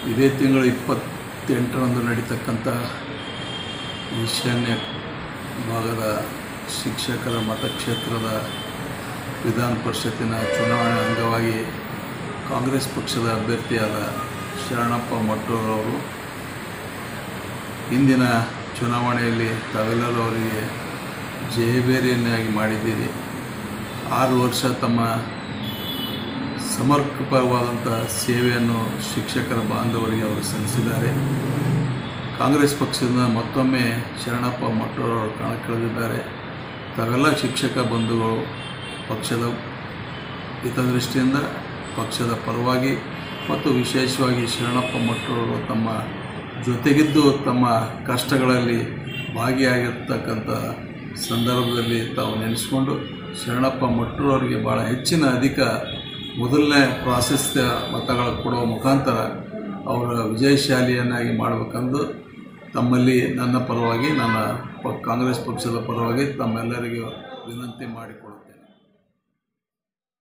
ಇದೇ ತಿಂಗಳು ಇಪ್ಪತ್ತೆಂಟರಂದು ನಡೀತಕ್ಕಂಥ ಈಶಾನ್ಯ ಭಾಗದ ಶಿಕ್ಷಕರ ಮತಕ್ಷೇತ್ರದ ವಿಧಾನ ಪರಿಷತ್ತಿನ ಚುನಾವಣೆ ಅಂಗವಾಗಿ ಕಾಂಗ್ರೆಸ್ ಪಕ್ಷದ ಅಭ್ಯರ್ಥಿಯಾದ ಶರಣಪ್ಪ ಮಟ್ಟೂರವರು ಇಂದಿನ ಚುನಾವಣೆಯಲ್ಲಿ ತಾವೆಲ್ಲರೂ ಅವರಿಗೆ ಜಯಬೇರಿಯನ್ನಾಗಿ ಮಾಡಿದ್ದೀರಿ ಆರು ವರ್ಷ ತಮ್ಮ ಸಮರ್ಪಕವಾದಂಥ ಸೇವೆಯನ್ನು ಶಿಕ್ಷಕರ ಬಾಂಧವರಿಗೆ ಅವರು ಸಲ್ಲಿಸಿದ್ದಾರೆ ಕಾಂಗ್ರೆಸ್ ಪಕ್ಷದಿಂದ ಮತ್ತೊಮ್ಮೆ ಶರಣಪ್ಪ ಮಟ್ಟೂರವರು ಕಣಕ್ಕಿಳಿದಿದ್ದಾರೆ ತಾವೆಲ್ಲ ಶಿಕ್ಷಕ ಬಂಧುಗಳು ಪಕ್ಷದ ಹಿತದೃಷ್ಟಿಯಿಂದ ಪಕ್ಷದ ಪರವಾಗಿ ಮತ್ತು ವಿಶೇಷವಾಗಿ ಶರಣಪ್ಪ ಮಟ್ಟೂರವರು ತಮ್ಮ ಜೊತೆಗಿದ್ದು ತಮ್ಮ ಕಷ್ಟಗಳಲ್ಲಿ ಭಾಗಿಯಾಗಿರ್ತಕ್ಕಂಥ ಸಂದರ್ಭದಲ್ಲಿ ತಾವು ನೆನೆಸ್ಕೊಂಡು ಶರಣಪ್ಪ ಮಟ್ಟೂರವರಿಗೆ ಭಾಳ ಹೆಚ್ಚಿನ ಅಧಿಕ ಮೊದಲನೇ ಪ್ರಾಶಸ್ತ್ಯ ಮತಗಳ ಕೊಡುವ ಮುಖಾಂತರ ಅವರ ವಿಜಯಶಾಲಿಯನ್ನಾಗಿ ಮಾಡಬೇಕೆಂದು ತಮ್ಮಲ್ಲಿ ನನ್ನ ಪರವಾಗಿ ನನ್ನ ಪ ಕಾಂಗ್ರೆಸ್ ಪಕ್ಷದ ಪರವಾಗಿ ತಮ್ಮೆಲ್ಲರಿಗೂ ವಿನಂತಿ ಮಾಡಿಕೊಳ್ಳುತ್ತೇನೆ